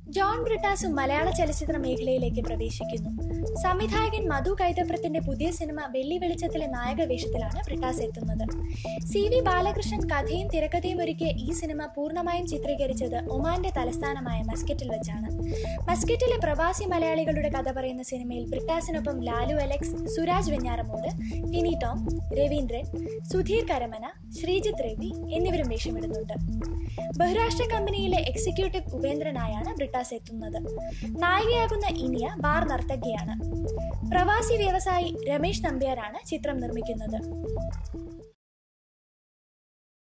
John ബ്രിട്ടാസും മലയാള ചലച്ചിത്ര മേഖലയിലേക്ക് പ്രവേശിക്കുന്നു സംവിധായകൻ മധു കൈതപ്രത്തിന്റെ പുതിയ സിനിമ വെള്ളി വെളിച്ചത്തിലെ നായക വേഷത്തിലാണ് ബ്രിട്ടാസ് എത്തുന്നത് സി വി ബാലകൃഷ്ണൻ കഥയും തിരക്കഥയും ഒരുക്കിയ ഈ സിനിമ പൂർണ്ണമായും ചിത്രീകരിച്ചത് ഒമാന്റെ തലസ്ഥാനമായ മസ്കറ്റിൽ വെച്ചാണ് മസ്കറ്റിലെ പ്രവാസി മലയാളികളുടെ കഥ പറയുന്ന സിനിമയിൽ ബ്രിട്ടാസിനൊപ്പം ലാലു അലക്സ് സുരാജ് വെഞ്ഞാറമൂട് ടിനി ടോം രവീന്ദ്രൻ സുധീർ കരമന ശ്രീജിത്ത് രവി എന്നിവരും വേഷമിടുന്നുണ്ട് ബഹുരാഷ്ട്ര കമ്പനിയിലെ എക്സിക്യൂട്ടീവ് ഉപേന്ദ്രനായാണ് ബ്രിട്ടാസ് എത്തുന്നത് നായികയാകുന്ന ഇനിയ ബാർ നർത്തകിയാണ് പ്രവാസി വ്യവസായി രമേശ് നമ്പ്യാരാണ് ചിത്രം നിർമ്മിക്കുന്നത്